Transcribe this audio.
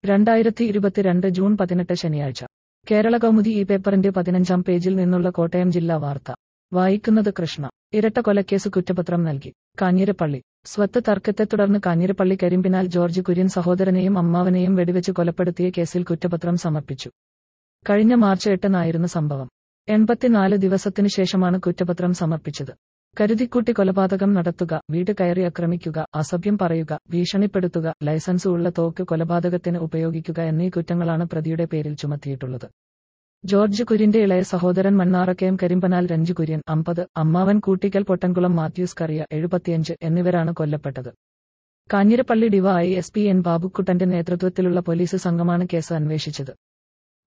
രണ്ടായിരത്തി ഇരുപത്തിരണ്ട് ജൂൺ പതിനെട്ട് ശനിയാഴ്ച കേരള കൗമുദി ഈ പേപ്പറിന്റെ പതിനഞ്ചാം പേജിൽ നിന്നുള്ള കോട്ടയം ജില്ലാ വാർത്ത വായിക്കുന്നത് കൃഷ്ണ ഇരട്ട കൊലക്കേസ് കുറ്റപത്രം നൽകി കാഞ്ഞിരപ്പള്ളി സ്വത്ത് തർക്കത്തെ തുടർന്ന് കാഞ്ഞിരപ്പള്ളി കരിമ്പിനാൽ ജോർജ് കുര്യൻ സഹോദരനെയും അമ്മാവനെയും വെടിവെച്ച് കൊലപ്പെടുത്തിയ കേസിൽ കുറ്റപത്രം സമർപ്പിച്ചു കഴിഞ്ഞ മാർച്ച് എട്ടിനായിരുന്നു സംഭവം എൺപത്തിനാല് ദിവസത്തിനു ശേഷമാണ് കുറ്റപത്രം സമർപ്പിച്ചത് കരുതിക്കൂട്ടി കൊലപാതകം നടത്തുക വീട് കയറി ആക്രമിക്കുക അസഭ്യം പറയുക ഭീഷണിപ്പെടുത്തുക ലൈസൻസ് ഉള്ള തോക്ക് കൊലപാതകത്തിന് ഉപയോഗിക്കുക എന്നീ കുറ്റങ്ങളാണ് പ്രതിയുടെ പേരിൽ ചുമത്തിയിട്ടുള്ളത് ജോർജ് കുര്യന്റെ ഇളയ സഹോദരൻ മണ്ണാറക്കയം കരിമ്പനാൽ രഞ്ജു കുര്യൻ അമ്പത് അമ്മാവൻ കൂട്ടിക്കൽ പൊട്ടൻകുളം മാത്യൂസ് കറിയ എഴുപത്തിയഞ്ച് എന്നിവരാണ് കൊല്ലപ്പെട്ടത് കാഞ്ഞിരപ്പള്ളി ഡിവ ഐ എസ് പി എൻ ബാബുക്കുട്ടന്റെ നേതൃത്വത്തിലുള്ള പോലീസ് സംഘമാണ് കേസ് അന്വേഷിച്ചത്